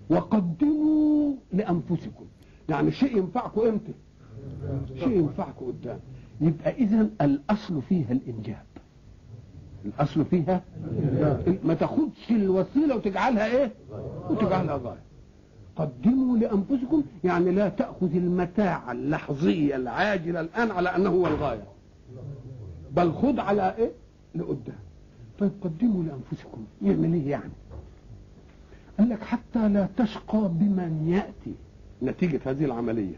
وقدموا لانفسكم يعني شيء ينفعكم امتى شيء ينفعكم قدام يبقى اذا الاصل فيها الانجاب الاصل فيها ما تاخدش الوسيله وتجعلها ايه وتجعلها غايه قدموا لانفسكم يعني لا تاخذ المتاع اللحظيه العاجله الان على انه هو الغايه بل خذ على ايه لقدام طيب قدموا لانفسكم يعمل ايه يعني قال لك حتى لا تشقى بمن ياتي نتيجه هذه العمليه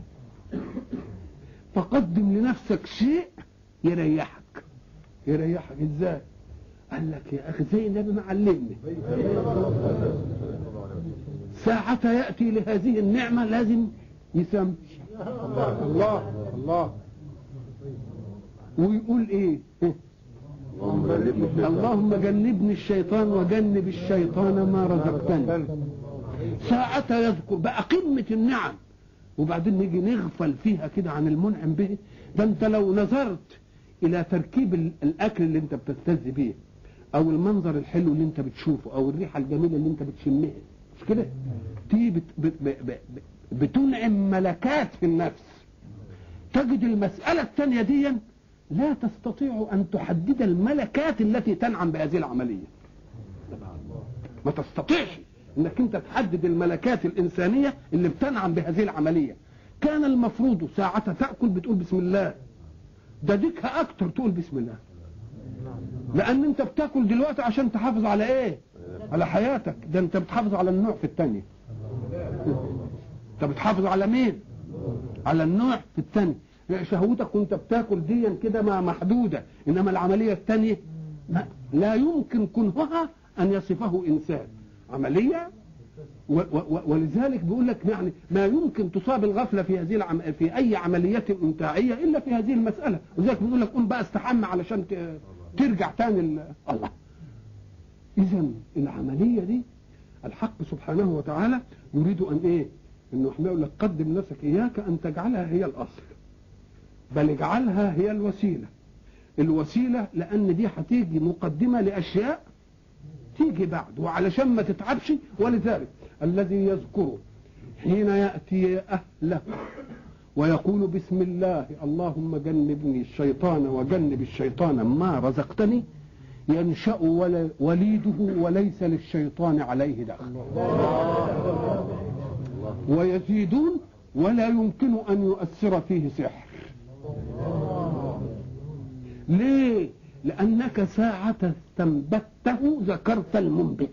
فقدم لنفسك شيء يريحك يريحك ازاي قال لك يا اخي زي النبي ما علمني ساعة يأتي لهذه النعمة لازم يسمي الله الله ويقول ايه اللهم جنبني الشيطان وجنب الشيطان ما رزقتني ساعة يذكر بقى قمة النعم وبعدين نيجي نغفل فيها كده عن المنعم به ده انت لو نظرت الى تركيب الاكل اللي انت بتستز بيه او المنظر الحلو اللي انت بتشوفه او الريحه الجميله اللي انت بتشمها مش كده تيجي بت بت بت بتنعم ملكات في النفس تجد المساله الثانيه دي لا تستطيع ان تحدد الملكات التي تنعم بهذه العمليه ما تستطيعش انك انت تحدد الملكات الانسانيه اللي بتنعم بهذه العمليه كان المفروض ساعة تأكل بتقول بسم الله ده ديكها أكتر تقول بسم الله لأن أنت بتاكل دلوقتي عشان تحافظ على إيه؟ على حياتك ده أنت بتحافظ على النوع في الثانية أنت بتحافظ على مين؟ على النوع في الثانية شهوتك وأنت بتاكل ديا كده ما محدودة إنما العملية الثانية لا يمكن كنهها أن يصفه إنسان عملية و و ولذلك بيقول لك يعني ما يمكن تصاب الغفله في هذه العم... في اي عمليه امتاعيه الا في هذه المساله ولذلك بيقول لك قوم بقى استحمى علشان ت... ترجع تاني ال... الله اذا العمليه دي الحق سبحانه وتعالى يريد ان ايه انه احنا يقول لك قدم نفسك اياك ان تجعلها هي الاصل بل اجعلها هي الوسيله الوسيله لان دي هتيجي مقدمه لاشياء تيجي بعد وعلشان ما تتعبش ولذلك الذي يذكر حين يأتي أهله ويقول بسم الله اللهم جنبني الشيطان وجنب الشيطان ما رزقتني ينشأ وليده وليس للشيطان عليه دخل ويزيدون ولا يمكن أن يؤثر فيه سحر ليه لأنك ساعة استنبته ذكرت المنبت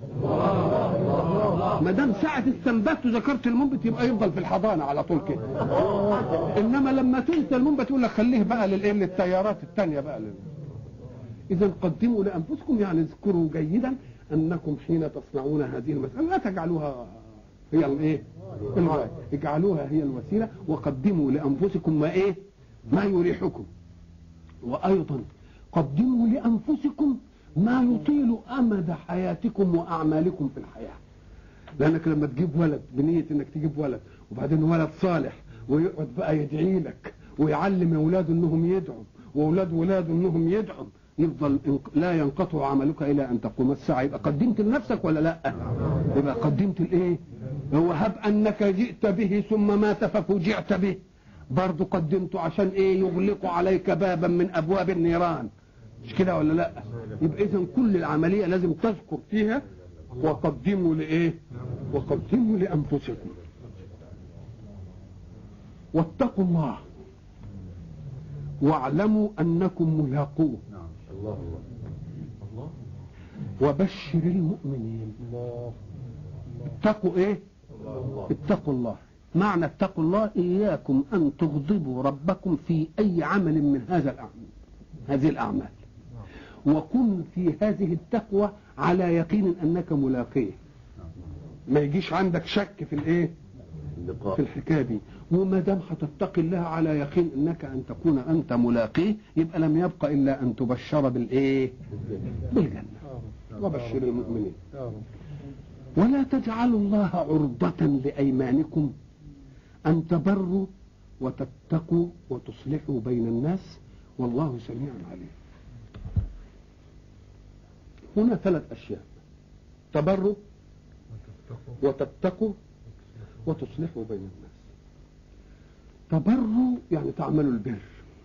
ما دام ساعة استنبته ذكرت المنبت يبقى يفضل في الحضانة على طول كده إنما لما تنسى المنبت يقول لك خليه بقى للإيه للتيارات الثانية بقى لل... إذا قدموا لأنفسكم يعني اذكروا جيدا أنكم حين تصنعون هذه المسألة لا تجعلوها هي الإيه؟ الغاية اجعلوها هي الوسيلة وقدموا لأنفسكم ما إيه؟ ما يريحكم وأيضا قدموا لأنفسكم ما يطيل أمد حياتكم وأعمالكم في الحياة لأنك لما تجيب ولد بنية إنك تجيب ولد وبعدين ولد صالح ويقعد بقى يدعي لك ويعلم أولاده إنهم يدعوا وأولاد ولاده إنهم يدعوا يفضل لا ينقطع عملك إلى أن تقوم الساعة يبقى قدمت لنفسك ولا لا يبقى قدمت الإيه هو هب أنك جئت به ثم مات ففوجعت به برضه قدمته عشان ايه يغلق عليك بابا من ابواب النيران مش كده ولا لا يبقى اذا كل العمليه لازم تذكر فيها وقدموا لايه وقدموا لانفسكم واتقوا الله واعلموا انكم ملاقوه الله الله وبشر المؤمنين اتقوا ايه اتقوا الله معنى اتقوا الله إياكم أن تغضبوا ربكم في أي عمل من هذا الأعمال هذه الأعمال وكن في هذه التقوى على يقين أنك ملاقيه ما يجيش عندك شك في الايه اللقاء في الحكايه دي وما دام هتتقي الله على يقين انك ان تكون انت ملاقيه يبقى لم يبق الا ان تبشر بالايه بالجنه وبشر المؤمنين ولا تجعلوا الله عرضة لأيمانكم أن تبروا وتتقوا وتصلحوا بين الناس والله سميع عليم هنا ثلاث أشياء تبروا وتتقوا وتصلحوا بين الناس تبروا يعني تعملوا البر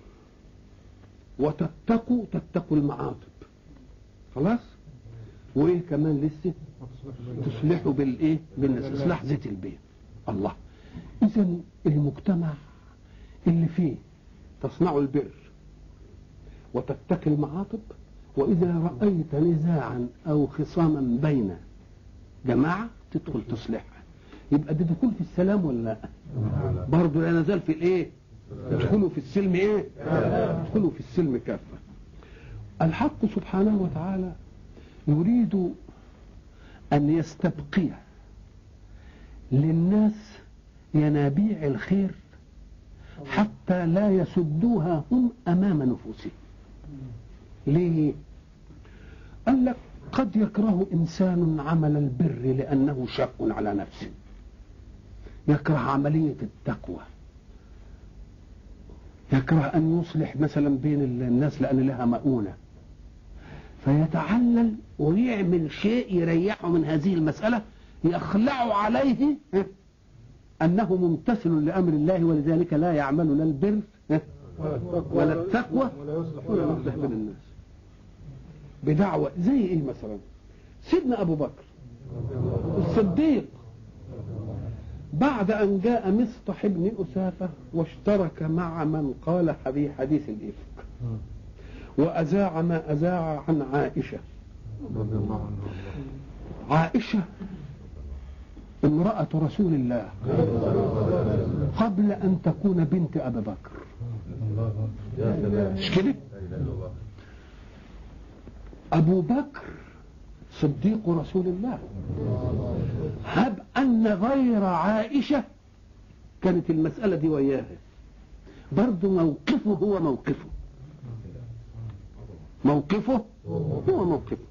وتتقوا تتقوا المعاطب خلاص وايه كمان لسه تصلحوا بالايه بالناس اصلاح ذات البيت الله اذا المجتمع اللي فيه تصنعوا البر وتتقي المعاطب واذا رايت نزاعا او خصاما بين جماعه تدخل تصلحها يبقى ده دخول في السلام ولا لا برضه لا نزال في الايه ادخلوا في السلم ايه ادخلوا في السلم كافه الحق سبحانه وتعالى يريد ان يستبقي للناس ينابيع الخير حتى لا يسدوها هم امام نفوسهم ليه قال لك قد يكره انسان عمل البر لانه شاق على نفسه يكره عمليه التقوى يكره ان يصلح مثلا بين الناس لان لها مؤونه فيتعلل ويعمل شيء يريحه من هذه المساله يخلع عليه انه ممتثل لامر الله ولذلك لا يعمل لا البر ولا التقوى ولا يصلح بين الناس بدعوة زي ايه مثلا سيدنا ابو بكر الصديق بعد ان جاء مصطح بن اسافة واشترك مع من قال في حديث الافك واذاع ما اذاع عن عائشة عائشة امرأة رسول الله قبل ان تكون بنت ابي بكر مش كده أبو بكر صديق رسول الله هب أن غير عائشة كانت المسألة دي وياها برضه موقفه هو موقفه موقفه هو موقفه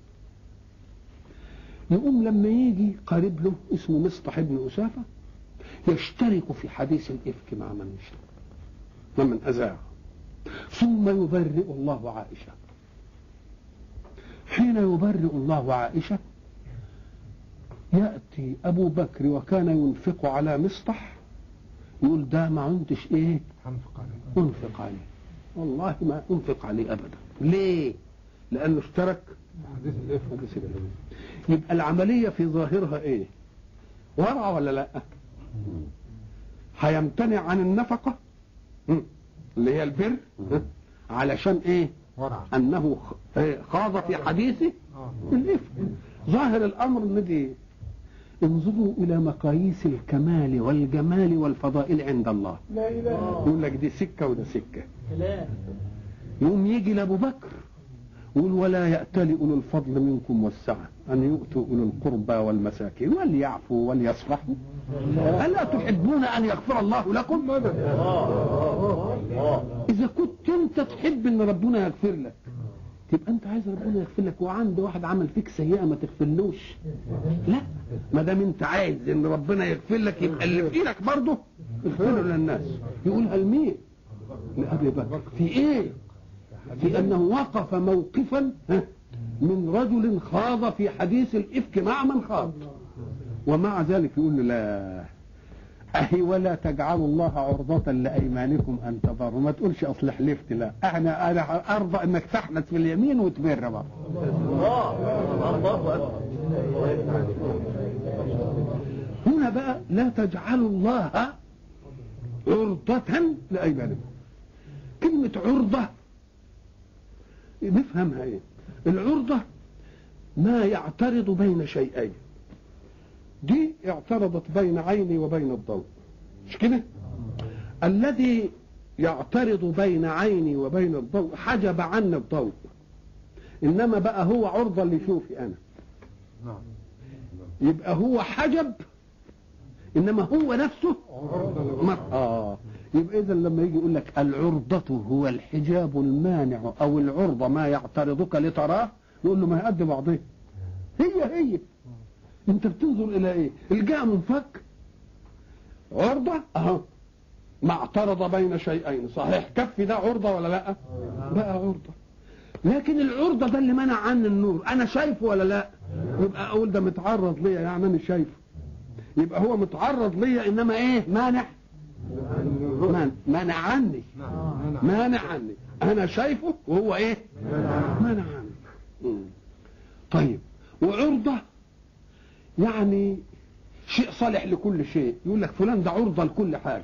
يقوم لما يجي قريب له اسمه مصطح بن أسافة يشترك في حديث الإفك مع من يشرك ومن أذاع ثم يبرئ الله عائشة حين يبرئ الله عائشة يأتي أبو بكر وكان ينفق على مصطح يقول ده ما عندش إيه أنفق عليه والله ما أنفق عليه أبدا ليه لأنه اشترك حديث الإفك يبقى العملية في ظاهرها إيه ورع ولا لا هيمتنع عن النفقة اللي هي البر علشان ايه ورع انه خاض في حديثه الافك ظاهر الامر ان دي انظروا الى مقاييس الكمال والجمال والفضائل عند الله لا اله يقول لك دي سكه وده سكه يقوم يجي لابو بكر يقول ولا يأتل أولو الفضل منكم والسعة أن يؤتوا أولو القربى والمساكين وليعفوا وليصفحوا ألا تحبون أن يغفر الله لكم إذا كنت أنت تحب أن ربنا يغفر لك تبقى أنت عايز ربنا يغفر لك وعند واحد عمل فيك سيئة ما تغفرلوش لا ما دام أنت عايز أن ربنا يغفر لك يبقى اللي في إيدك برضه اغفره للناس يقولها لمين؟ لأبي بكر في إيه؟ في أنه وقف موقفا من رجل خاض في حديث الإفك مع من خاض ومع ذلك يقول له لا أهي ولا تجعلوا الله عرضة لأيمانكم أن تبروا ما تقولش أصل حلفت لا أنا أنا أرضى إنك تحنث في اليمين وتبر بقى هنا بقى لا تجعلوا الله عرضة لأيمانكم كلمة عرضة نفهمها ايه العرضة ما يعترض بين شيئين دي اعترضت بين عيني وبين الضوء مش كده الذي يعترض بين عيني وبين الضوء حجب عني الضوء انما بقى هو عرضة لشوفي انا نعم يبقى هو حجب انما هو نفسه مر... اه يبقى اذا لما يجي يقول لك العرضة هو الحجاب المانع او العرضة ما يعترضك لتراه يقول له ما هي قد بعضها هي هي انت بتنظر الى ايه الجاء منفك عرضة اهو ما اعترض بين شيئين صحيح كف ده عرضة ولا لا بقى عرضة لكن العرضة ده اللي منع عني النور انا شايفه ولا لا يبقى اقول ده متعرض ليا يعني انا شايفه يبقى هو متعرض ليا انما ايه مانع مانع, مانع عني مانع عني انا شايفه وهو ايه مانع عني مم. طيب وعرضة يعني شيء صالح لكل شيء يقول لك فلان ده عرضة لكل حاجة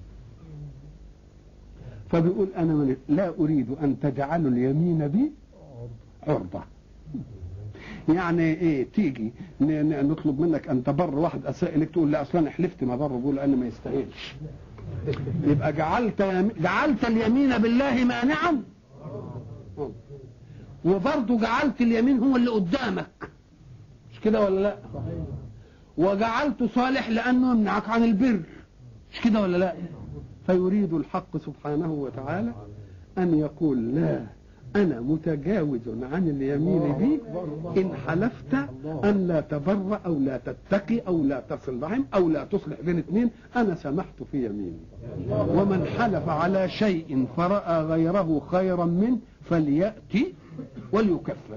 فبيقول انا من لا اريد ان تجعلوا اليمين بي عرضة يعني ايه تيجي ن- ن- نطلب منك ان تبر واحد اساء اليك تقول لا اصلا انا حلفت ما بر بقول انا ما يستاهلش يبقى جعلت يم... جعلت اليمين بالله مانعا وبرضه جعلت اليمين هو اللي قدامك مش كده ولا لا وجعلت صالح لانه يمنعك عن البر مش كده ولا لا فيريد الحق سبحانه وتعالى ان يقول لا انا متجاوز عن اليمين بي ان حلفت ان لا تبر او لا تتقي او لا تصل رحم او لا تصلح بين اثنين انا سمحت في يميني ومن حلف على شيء فراى غيره خيرا منه فلياتي وليكفر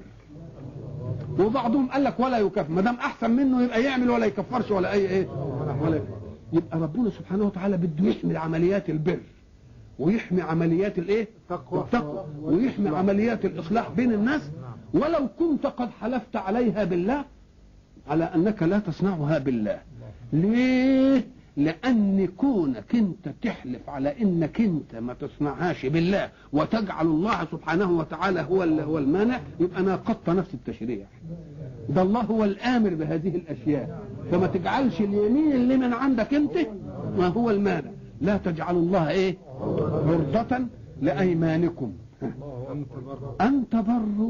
وبعضهم قال لك ولا يكفر ما دام احسن منه يبقى يعمل ولا يكفرش ولا اي ايه ولا يبقى ربنا سبحانه وتعالى بده يحمي عمليات البر ويحمي عمليات الايه التقوى. التقوى ويحمي عمليات الاصلاح بين الناس ولو كنت قد حلفت عليها بالله على انك لا تصنعها بالله ليه لان كونك انت تحلف على انك انت ما تصنعهاش بالله وتجعل الله سبحانه وتعالى هو ال- هو المانع يبقى ناقضت نفس التشريع ده الله هو الامر بهذه الاشياء فما تجعلش اليمين اللي من عندك انت ما هو المانع لا تجعلوا الله ايه عرضة لايمانكم ان تبروا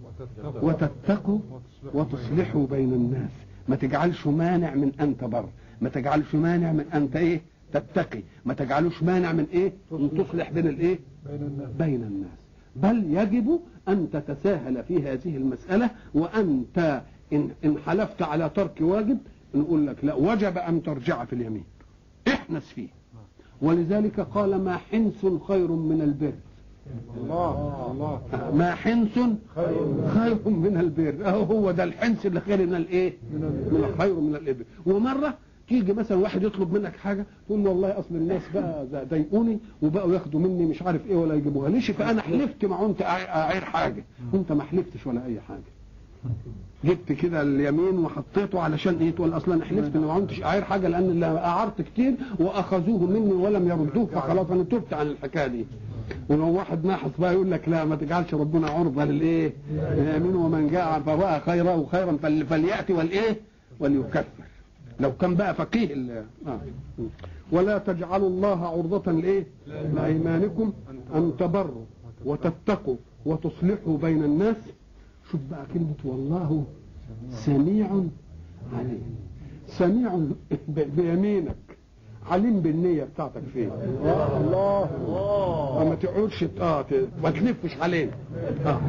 وتتقوا وتصلحوا بين الناس ما تجعلش مانع من ان تبر ما تجعلش مانع من ان ت- ايه تتقي ما تجعلوش مانع من ايه ان تصلح بين الايه بين الناس بين الناس بل يجب ان تتساهل في هذه المساله وانت ان ان حلفت على ترك واجب نقول لك لا وجب ان ترجع في اليمين احنس فيه ولذلك قال ما حنس خير من البر الله الله ما حنس خير خير من البر اهو هو ده الحنس اللي خير من الايه من الخير من الابر ومره تيجي مثلا واحد يطلب منك حاجه تقول له والله اصل الناس بقى ز- ضايقوني وبقوا ياخدوا مني مش عارف ايه ولا يجيبوها ليش فانا حلفت ما كنت اعير حاجه وانت ما حلفتش ولا اي حاجه جبت كده اليمين وحطيته علشان ايه تقول اصلا انا حلفت ان ما كنتش اعير حاجه لان اللي اعرت كتير واخذوه مني ولم يردوه فخلاص انا تبت عن الحكايه دي ولو واحد ناحص بقى يقول لك لا ما تجعلش ربنا عرضه للايه؟ اليمين ومن جاء فراى خيرا فل- فل- فلياتي والايه؟ وليكفر لو كان بقى فقيه ال- آه. ولا تجعلوا الله عرضة لايه؟ لايمانكم ان تبروا وتتقوا وتصلحوا بين الناس شوف بقى كلمة والله سميع عليم سميع ب- بيمينك عليم بالنية بتاعتك فين الله وما تقعدش ت- اه ت- ما تلفش علينا آه.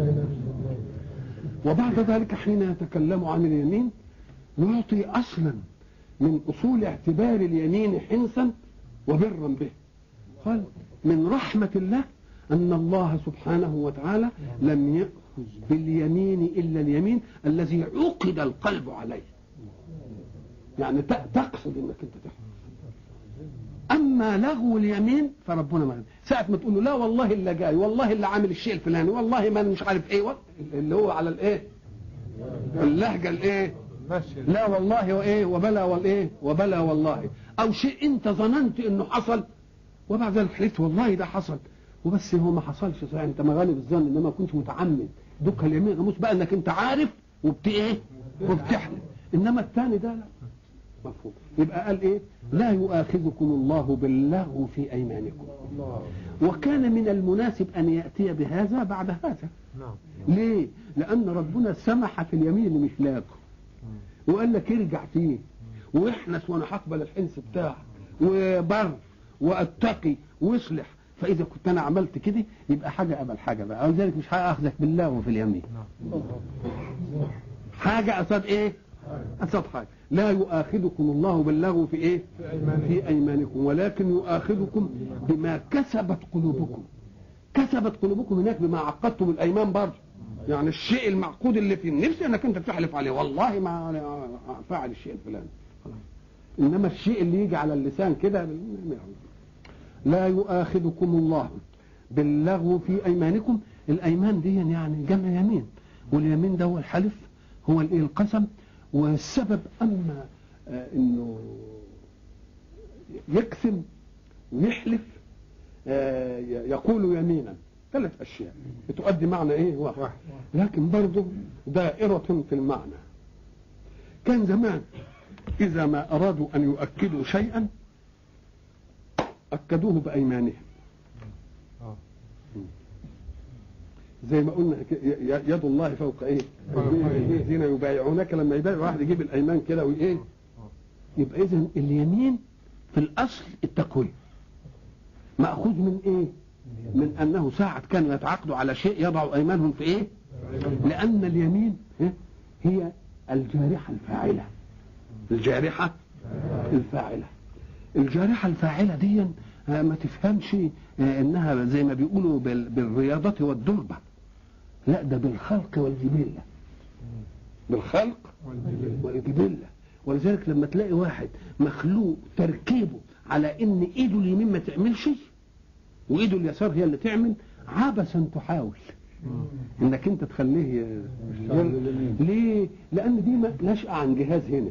وبعد ذلك حين يتكلم عن اليمين يعطي اصلا من اصول اعتبار اليمين حنسا وبرا به قال من رحمة الله أن الله سبحانه وتعالى لم يأخذ باليمين إلا اليمين الذي عقد القلب عليه يعني ت- تقصد انك انت تحلف اما لغو اليمين فربنا ما ساعه ما تقول له لا والله اللي جاي والله اللي عامل الشيء الفلاني والله ما أنا مش عارف ايه وال- اللي هو على الايه اللهجه الايه ماشي لا والله وايه وبلا والايه وبلا والله او شيء انت ظننت انه حصل وبعد ذلك حلفت والله ده حصل وبس هو ما حصلش صحيح انت مغالب الظن انما كنت متعمد دوك اليمين غموس بقى انك انت عارف وبت ايه وبتحلف انما الثاني ده لا مفهوم يبقى قال ايه لا يؤاخذكم الله باللغو في ايمانكم الله وكان من المناسب ان ياتي بهذا بعد هذا نعم ليه لان ربنا سمح في اليمين اللي مش لاغو وقال لك ارجع فيه واحنس وانا هقبل الحنس بتاعك وبر واتقي واصلح فاذا كنت انا عملت كده يبقى حاجه قبل حاجه بقى ولذلك مش هاخذك بالله وفي اليمين حاجه قصاد ايه قصاد حاجه لا يؤاخذكم الله باللغو في ايه في أيمانكم. في ايمانكم ولكن يؤاخذكم بما كسبت قلوبكم كسبت قلوبكم هناك بما عقدتم الايمان برضه يعني الشيء المعقود اللي في النفس انك انت تحلف عليه والله ما فعل الشيء الفلاني خلاص. انما الشيء اللي يجي على اللسان كده لا يؤاخذكم الله باللغو في ايمانكم الايمان دي يعني جمع يمين واليمين ده هو الحلف هو الايه القسم والسبب اما آه، انه يقسم ويحلف آه، يقول يمينا ثلاث اشياء بتؤدي معنى ايه واحد لكن برضه دائرة في المعنى كان زمان إذا ما أرادوا أن يؤكدوا شيئا أكدوه بأيمانهم زي ما قلنا ك- ي- ي- يد الله فوق ايه؟ الذين يبايعونك لما يبايع واحد يجيب الايمان كده وايه؟ يبقى اذا اليمين في الاصل التقويه ماخوذ من ايه؟ من انه ساعه كانوا يتعاقدوا على شيء يضعوا ايمانهم في ايه؟ لان اليمين ها، هي الجارحه الفاعله الجارحه الفاعله الجارحه الفاعله دي آه، ما تفهمش آه، انها زي ما بيقولوا بال- بالرياضه والدربه لا ده بالخلق والجبله بالخلق والجبله ولذلك لما تلاقي واحد مخلوق تركيبه على ان ايده اليمين ما تعملش وايده اليسار هي اللي تعمل عبثا تحاول انك انت تخليه ي- ليه؟ لان دي ما- نشأة عن جهاز هنا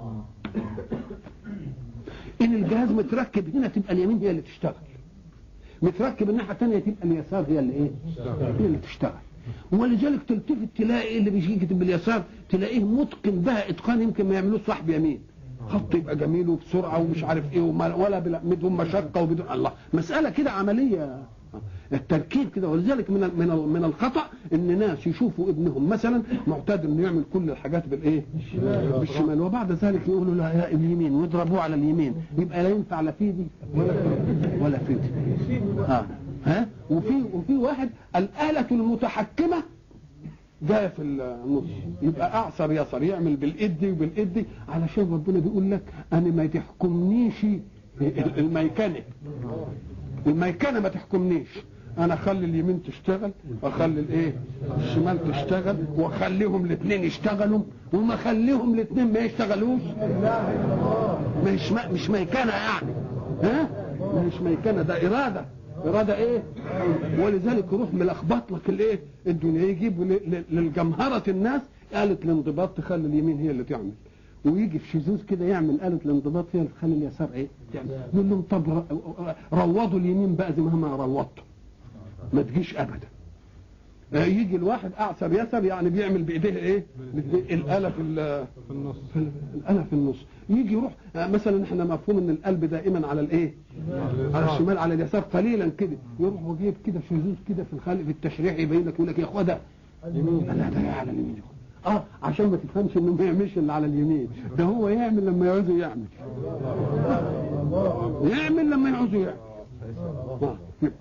ان الجهاز متركب هنا تبقى اليمين هي اللي تشتغل متركب الناحيه الثانيه تبقى اليسار هي اللي ايه هي اللي تشتغل ولذلك تلتفت تلاقي اللي بيجي يكتب باليسار تلاقيه متقن بها اتقان يمكن ما يعملوش صاحب يمين خط يبقى جميل وبسرعه ومش عارف ايه وما ولا بلا- بدون مشقه وبدون الله مساله كده عمليه التركيب كده ولذلك من ال- من ال- من الخطا ان ناس يشوفوا ابنهم مثلا معتاد انه يعمل كل الحاجات بالايه؟ بالشمال وبعد ذلك يقولوا لا لا اليمين ويضربوه على اليمين يبقى لا ينفع لا في دي ولا ولا في دي ها ها وفي وفي واحد الاله المتحكمه جايه في النص يبقى اعصر يسر يعمل بالايد دي وبالايد دي علشان ربنا بيقول لك انا ما تحكمنيش الميكنه الميكنه ما تحكمنيش انا اخلي اليمين تشتغل واخلي الايه الشمال تشتغل واخليهم الاثنين يشتغلوا وما اخليهم الاثنين ما يشتغلوش مش ما مش ميكنه يعني ها مش ميكنه ده اراده اراده ايه ولذلك يروح ملخبط لك الايه الدنيا يجيب ل- ل- للجمهره الناس آلة الانضباط تخلي اليمين هي اللي تعمل ويجي في شذوذ كده يعمل آلة الانضباط هي اللي تخلي اليسار ايه تعمل نقول لهم طب ر- روضوا اليمين بقى زي ما روضتوا ما تجيش ابدا آه، يجي الواحد اعصر يسر يعني بيعمل بايديه ايه بإيديه الاله في ال- في النص في الاله في النص يجي يروح آه، مثلا احنا مفهوم ان القلب دائما على الايه على الشمال على اليسار قليلا كده يروح وجيب كده شذوذ كده في الخلق في التشريح يبين لك يقول لك يا اخويا ده لا ده على اليمين اه عشان ما تفهمش انه ما يعملش الا على اليمين ده هو يعمل لما يعوزه يعمل يعمل لما يعوزه يعمل آه.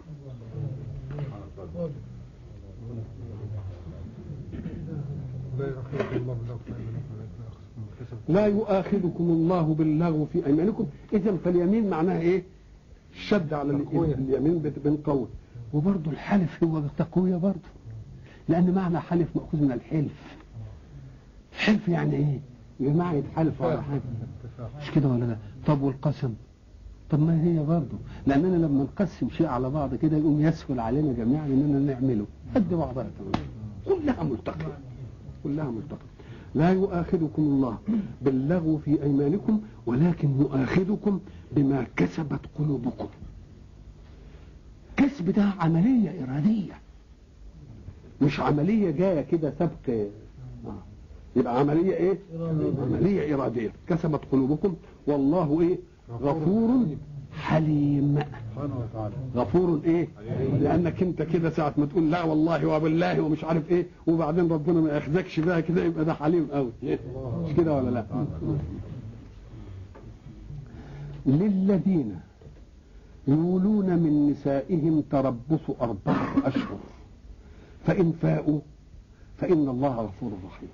لا يؤاخذكم الله باللغو في ايمانكم ولكن يؤاخذكم بما كسبت لا يؤاخذكم الله باللغو في ايمانكم اذا فاليمين معناها ايه الشد على ال- تقوية. اليمين بت- بنقوي وبرضه الحلف هو تقويه برضه لان معنى حلف ماخوذ من الحلف حلف يعني ايه جماعه يتحالفوا على حاجه اتفاق مش كده ولا لا طب والقسم طب ما هي برضه لاننا لما نقسم شيء على بعض كده يقوم يسهل علينا جميعا اننا نعمله قد بعضها تمام كلها ملتقيه كلها ملتقيه لا يؤاخذكم الله باللغو في ايمانكم ولكن يؤاخذكم بما كسبت قلوبكم كسب ده عمليه اراديه مش عمليه جايه كده سبق آه. يبقى عمليه ايه عمليه اراديه كسبت قلوبكم والله ايه غفور حليم سبحانه وتعالى غفور ايه لانك انت كده ساعه ما تقول لا والله وبالله ومش عارف ايه وبعدين ربنا ما ياخذكش بقى كده يبقى ده حليم قوي مش كده ولا لا للذين يولون من نسائهم تربص أربعة أشهر فإن فاءوا فإن الله غفور رحيم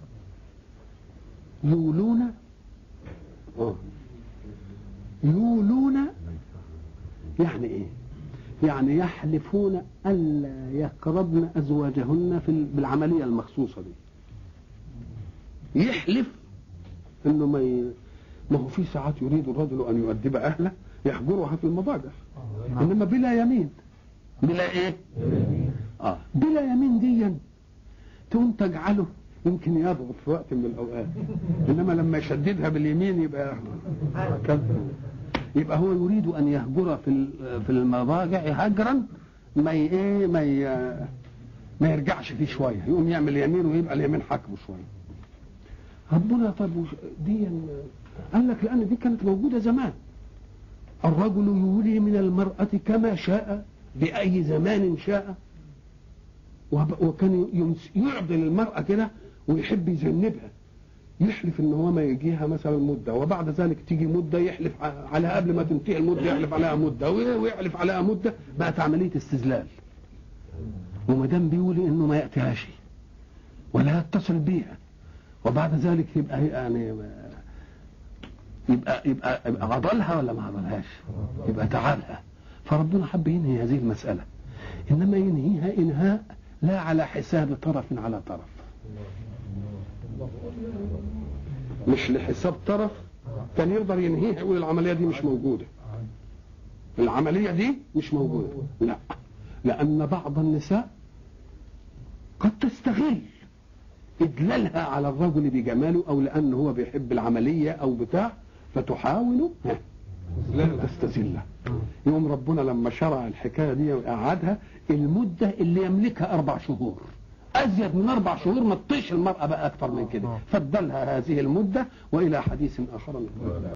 يولون آه. يولون يعني ايه يعني يحلفون الا يقربن ازواجهن في ال- بالعمليه المخصوصه دي يحلف انه ما ي... ما هو في ساعات يريد الرجل ان يؤدب اهله يحجرها في المضاجع نعم. انما بلا يمين بلا ايه اه بلا يمين ديا تقوم تجعله يمكن يضغط في وقت من الاوقات انما لما يشددها باليمين يبقى هكذا يبقى هو يريد ان يهجر في ال- في المضاجع هجرا ما ي- ايه ما ي- ما يرجعش فيه شويه يقوم يعمل يمين ويبقى اليمين حاكمه شويه ربنا طب وش- دي قال لك لان دي كانت موجوده زمان الرجل يولي من المرأة كما شاء بأي زمان شاء وب- وكان يمس- يعضل المرأة كده ويحب يذنبها يحلف ان هو ما يجيها مثلا مده وبعد ذلك تيجي مده يحلف ع- عليها قبل ما تنتهي المده يحلف عليها مده وي- ويحلف عليها مده بقت عمليه استذلال وما دام بيولي انه ما ياتيهاش ولا يتصل بيها وبعد ذلك يبقى يعني يبقى يبقى, يبقى عضلها ولا ما عضلهاش يبقى تعالها فربنا حب ينهي هذه المسألة إنما ينهيها إنهاء لا على حساب طرف على طرف مش لحساب طرف كان يقدر ينهيها يقول العملية دي مش موجودة العملية دي مش موجودة لا لأن بعض النساء قد تستغل إدلالها على الرجل بجماله أو لأنه هو بيحب العملية أو بتاع فتحاول ها، لا تستذله يوم ربنا لما شرع الحكاية دي وقعدها المدة اللي يملكها أربع شهور أزيد من أربع شهور ما تطيش المرأة بقى أكثر من كده فدلها هذه المدة وإلى حديث آخر